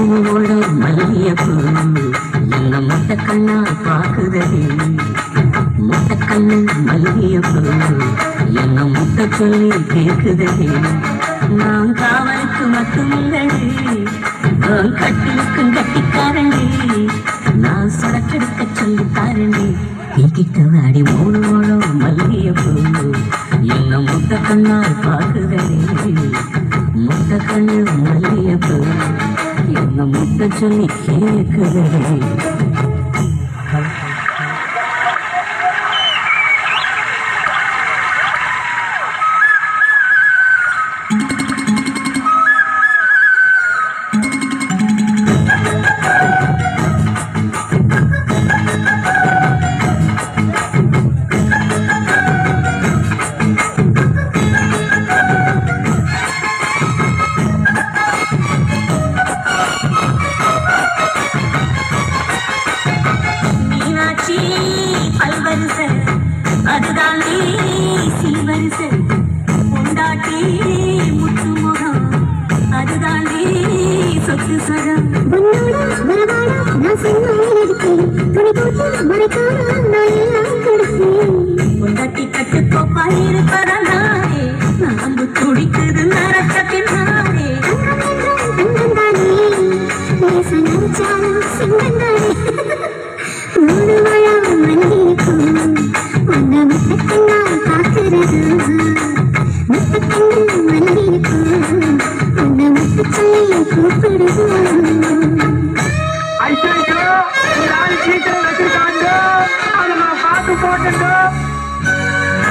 மூவோட மல்லியப்பூ என்ன மொத்த கண்ணா பாக்குதடி மொத்த கண்ணு மல்லியப்பூ என்ன முத்த சொல்லி கேக்குதடி நான் காவலுக்கு மட்டுமில்லடி நான் கட்டிலுக்கும் கட்டிக்காரண்டி நான் சுடக்கெடுக்க சொல்லி தாரண்டி என்கிட்ட வாடி மூணு மூலம் மல்லியப்பூ என்ன முத்த கண்ணால் பாக்குதடி முத்த கண்ணு மல்லியப்பூ என்ன முத்த சொல்லி கேக்குதடி மீனாட்சி பல்வரிசை அதுதான் நீ சீவரிசை பொண்டாட்டி முத்துமுகம் அதுதான் நீ சொத்து சரம் உன்னோட வரவாடா நான் சென்னையில் இருக்கேன் துணி போட்டு மறைக்காம நான் எல்லாம் கொடுப்பேன் பொண்டாட்டி கட்டுக்கோப்பா இருப்பதனாலே நாம்பு துடிக்குது நரக்கத்தினாலே தங்கம் தானே பேச நினைச்சாலும் சிங்கம் தானே மூணு மழம் மல்லிகைக்கும் உன்னை முத்தக்கண்ணால் பார்க்கிறது முத்தக்கண்ணு மல்லிகைக்கும் உன்னை முத்து சொல்லி கூப்பிடுது ஐயோ நாலு சீக்கிரம் வச்சிருக்காங்க அதை நான் பார்த்து போட்டுட்டோம்